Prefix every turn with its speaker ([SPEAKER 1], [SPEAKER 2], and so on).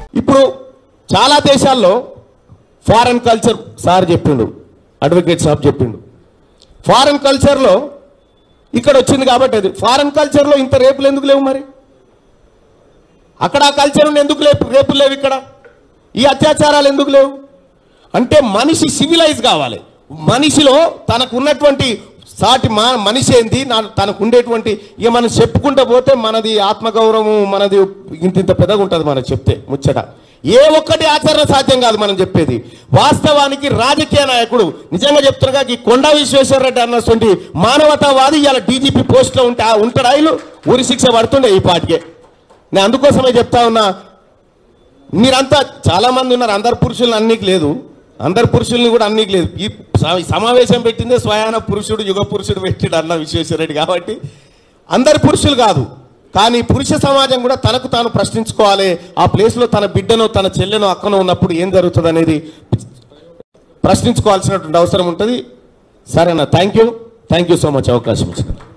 [SPEAKER 1] ఇప్పుడు చాలా దేశాల్లో ఫారెన్ కల్చర్ సార్ చెప్పిండు అడ్వకేట్ సాబ్ చెప్పిండు ఫారెన్ కల్చర్లో ఇక్కడ వచ్చింది కాబట్టి అది ఫారెన్ కల్చర్లో ఇంత రేపులు ఎందుకు లేవు మరి అక్కడ ఆ కల్చర్ ఉండి ఎందుకు లేపు రేపులు లేవు ఇక్కడ ఈ అత్యాచారాలు ఎందుకు లేవు అంటే మనిషి సివిలైజ్ కావాలి మనిషిలో తనకు ఉన్నటువంటి సాటి మా మనిషి ఏంది నా తనకు ఉండేటువంటి ఇక మనం చెప్పుకుంటూ పోతే మనది ఆత్మగౌరవం మనది ఇంత ఇంత పెద్దగా ఉంటుంది మనం చెప్తే ముచ్చట ఏ ఒక్కటి ఆచరణ సాధ్యం కాదు మనం చెప్పేది వాస్తవానికి రాజకీయ నాయకుడు నిజంగా చెప్తున్నగా ఈ కొండా విశ్వేశ్వరరెడ్డి అన్నటువంటి మానవతావాది ఇవాళ డీజీపీ పోస్ట్లో ఉంటే ఆ ఉంటాడా వీళ్ళు ఊరి శిక్ష పడుతుండే ఈ పాటికే నేను అందుకోసమే చెప్తా ఉన్నా మీరంతా చాలా మంది ఉన్నారు అందరు పురుషులను అన్నికి లేదు అందరు పురుషుల్ని కూడా అన్నికి లేదు ఈ స- సమావేశం పెట్టిందే స్వయాన పురుషుడు యుగ పురుషుడు పెట్టిడు అన్న విశ్వేశ్వరరెడ్డి కాబట్టి అందరు పురుషులు కాదు కానీ పురుష సమాజం కూడా తనకు తాను ప్రశ్నించుకోవాలి ఆ ప్లేస్లో తన బిడ్డనో తన చెల్లెనో అక్కనో ఉన్నప్పుడు ఏం జరుగుతుంది అనేది ప్రశ్నించుకోవాల్సినటువంటి అవసరం ఉంటుంది సరేనా thank you thank you so much అవకాశం ఇచ్చిన